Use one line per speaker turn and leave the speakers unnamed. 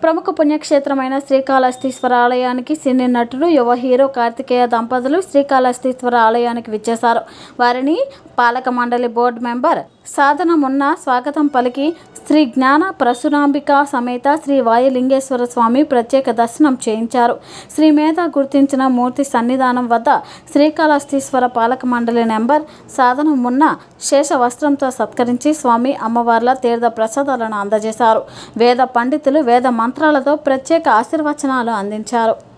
ప్రముఖ పుణ్యక్షేత్రమైన శ్రీకాళహస్తీశ్వర ఆలయానికి సినీ నటుడు యువ హీరో కార్తికేయ దంపతులు శ్రీకాళహస్తీశ్వర ఆలయానికి విచ్చేశారు వారిని పాలక మండలి బోర్డు మెంబర్ సాధన మున్న స్వాగతం పలికి శ్రీ జ్ఞాన ప్రసురాంబిక సమేత శ్రీ వాయులింగేశ్వర స్వామి ప్రత్యేక దర్శనం చేయించారు శ్రీ మేధ గుర్తించిన మూర్తి సన్నిధానం వద్ద శ్రీకాళహస్తీశ్వర పాలక మండలి నెంబర్ సాధన మున్న శేష వస్త్రంతో సత్కరించి స్వామి అమ్మవార్ల తీర్థ ప్రసాదాలను అందజేశారు వేద పండితులు వేద మంత్రాలతో ప్రత్యేక ఆశీర్వచనాలు అందించారు